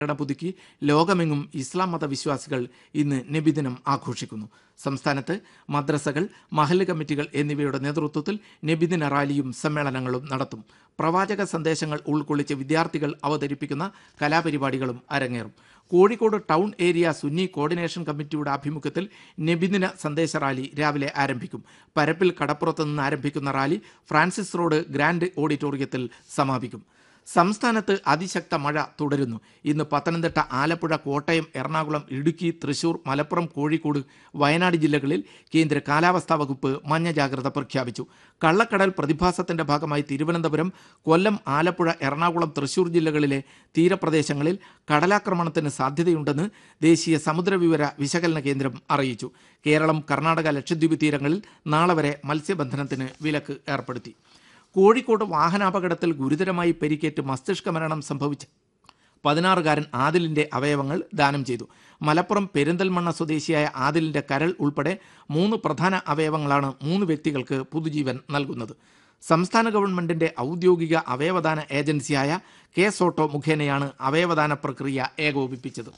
സ്മരണ പുതുക്കി ലോകമെങ്ങും ഇസ്ലാം മത വിശ്വാസികൾ ഇന്ന് നബിദിനം ആഘോഷിക്കുന്നു സംസ്ഥാനത്ത് മദ്രസകൾ മഹല്ല് കമ്മിറ്റികൾ എന്നിവയുടെ നേതൃത്വത്തിൽ നബിദിന റാലിയും സമ്മേളനങ്ങളും നടത്തും പ്രവാചക സന്ദേശങ്ങൾ ഉൾക്കൊള്ളിച്ച് വിദ്യാർത്ഥികൾ അവതരിപ്പിക്കുന്ന കലാപരിപാടികളും അരങ്ങേറും Kozhikode town area Sunni coordination കമ്മിറ്റിയുടെ ആഭിമുഖ്യത്തിൽ നബിദിന സന്ദേശ റാലി രാവിലെ ആരംഭിക്കും പരപ്പിൽ കടപ്പുറത്ത് നിന്ന് ആരംഭിക്കുന്ന റാലി ഫ്രാൻസിസ് റോഡ് ഗ്രാൻഡ് ഓഡിറ്റോറിയത്തിൽ സമാപിക്കും സംസ്ഥാനത്ത് അതിശക്ത മഴ തുടരുന്നു ഇന്ന് പത്തനംതിട്ട ആലപ്പുഴ കോട്ടയം എറണാകുളം ഇടുക്കി തൃശൂർ മലപ്പുറം കോഴിക്കോട് വയനാട് ജില്ലകളിൽ കേന്ദ്ര കാലാവസ്ഥാ വകുപ്പ് മഞ്ഞ ജാഗ്രത പ്രഖ്യാപിച്ചു കള്ളക്കടൽ പ്രതിഭാസത്തിന്റെ ഭാഗമായി തിരുവനന്തപുരം കൊല്ലം ആലപ്പുഴ എറണാകുളം തൃശൂർ ജില്ലകളിലെ തീരപ്രദേശങ്ങളിൽ കടലാക്രമണത്തിന് സാധ്യതയുണ്ടെന്ന് ദേശീയ സമുദ്രവിവര വിശകലന കേന്ദ്രം അറിയിച്ചു കേരളം കർണാടക ലക്ഷദ്വീപ് തീരങ്ങളിൽ നാളെ വരെ മത്സ്യബന്ധനത്തിന് വിലക്ക് ഏർപ്പെടുത്തി കോഴിക്കോട് വാഹനാപകടത്തിൽ ഗുരുതരമായി പരിക്കേറ്റ് മസ്തിഷ്ക മരണം സംഭവിച്ച പതിനാറുകാരൻ ആദിലിന്റെ അവയവങ്ങൾ ദാനം ചെയ്തു മലപ്പുറം പെരിന്തൽമണ്ണ സ്വദേശിയായ ആദിലിന്റെ കരൾ ഉൾപ്പെടെ മൂന്ന് പ്രധാന അവയവങ്ങളാണ് മൂന്ന് വ്യക്തികൾക്ക് പുതുജീവൻ നൽകുന്നത് സംസ്ഥാന ഗവൺമെന്റിന്റെ ഔദ്യോഗിക അവയവദാന ഏജൻസിയായ കെ സോട്ടോ മുഖേനയാണ് അവയവദാന പ്രക്രിയ ഏകോപിപ്പിച്ചത്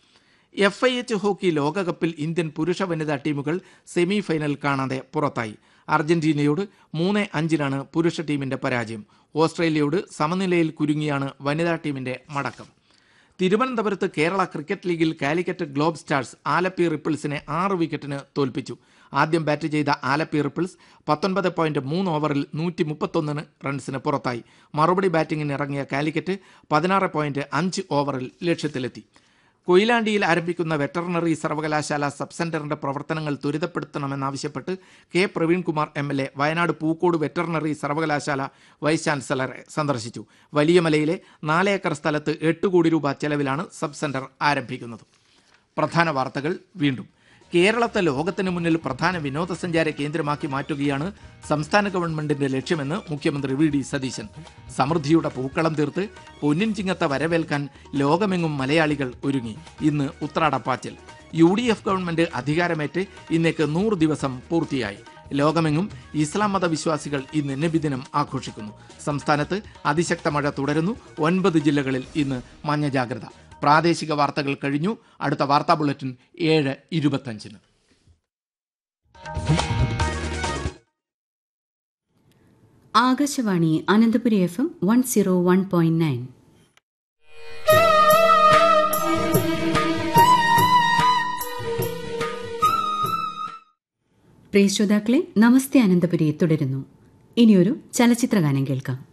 എഫ് ഐ എച്ച് ഹോക്കി ലോകകപ്പിൽ ഇന്ത്യൻ പുരുഷ വനിതാ ടീമുകൾ സെമി ഫൈനൽ കാണാതെ പുറത്തായി അർജന്റീനയോട് മൂന്ന് അഞ്ചിനാണ് പുരുഷ ടീമിന്റെ പരാജയം ഓസ്ട്രേലിയയോട് സമനിലയിൽ കുരുങ്ങിയാണ് വനിതാ ടീമിന്റെ മടക്കം തിരുവനന്തപുരത്ത് കേരള ക്രിക്കറ്റ് ലീഗിൽ കാലിക്കറ്റ് ഗ്ലോബ് സ്റ്റാർസ് ആലപ്പി റിപ്പിൾസിനെ ആറ് വിക്കറ്റിന് തോൽപ്പിച്ചു ആദ്യം ബാറ്റ് ചെയ്ത ആലപ്പി റിപ്പിൾസ് പത്തൊൻപത് പോയിന്റ് മൂന്ന് ഓവറിൽ നൂറ്റി മുപ്പത്തൊന്നിന് റൺസിന് പുറത്തായി മറുപടി ബാറ്റിംഗിന് ഇറങ്ങിയ കാലിക്കറ്റ് പതിനാറ് പോയിന്റ് അഞ്ച് ഓവറിൽ ലക്ഷ്യത്തിലെത്തി കൊയിലാണ്ടിയിൽ ആരംഭിക്കുന്ന വെറ്ററിനറി സർവകലാശാല സബ് സെന്ററിന്റെ പ്രവർത്തനങ്ങൾ ത്വരിതപ്പെടുത്തണമെന്നാവശ്യപ്പെട്ട് K Praveenkumar M L A Wayanad Pookode veterinary സർവകലാശാല വൈസ് ചാൻസലറെ സന്ദർശിച്ചു വലിയമലയിലെ നാല് ഏക്കർ സ്ഥലത്ത് എട്ട് കോടി രൂപ ചെലവിലാണ് സബ് സെന്റർ ആരംഭിക്കുന്നത് പ്രധാന വാർത്തകൾ വീണ്ടും കേരളത്തെ ലോകത്തിന് മുന്നിൽ പ്രധാന വിനോദസഞ്ചാര കേന്ദ്രമാക്കി മാറ്റുകയാണ് സംസ്ഥാന ഗവൺമെന്റിന്റെ ലക്ഷ്യമെന്ന് മുഖ്യമന്ത്രി വി ഡി സതീശൻ സമൃദ്ധിയുടെ പൂക്കളം തീർത്ത് പൊന്നിൻ ചിങ്ങത്തെ വരവേൽക്കാൻ ലോകമെങ്ങും മലയാളികൾ ഒരുങ്ങി ഇന്ന് ഉത്രാടപ്പാച്ചൽ യു ഡി എഫ് ഗവൺമെന്റ് അധികാരമേറ്റ് ഇന്നേക്ക് നൂറ് ദിവസം പൂർത്തിയായി ലോകമെങ്ങും ഇസ്ലാം മത വിശ്വാസികൾ ഇന്ന് നബിദിനം ആഘോഷിക്കുന്നു സംസ്ഥാനത്ത് അതിശക്ത മഴ തുടരുന്നു ഒൻപത് ജില്ലകളിൽ ഇന്ന് മഞ്ഞ ജാഗ്രത പ്രാദേശിക വാർത്തകൾ കഴിഞ്ഞു അടുത്ത വാർത്താ ബുള്ളറ്റിൻ ഏഴ് ഇരുപത്തഞ്ചിന് Akashvani Ananthapuri F M one zero one point nine പ്രിയ ശ്രോതാക്കളെ നമസ്തേ അനന്തപുരി തുടരുന്നു ഇനിയൊരു ചലച്ചിത്രഗാനം കേൾക്കാം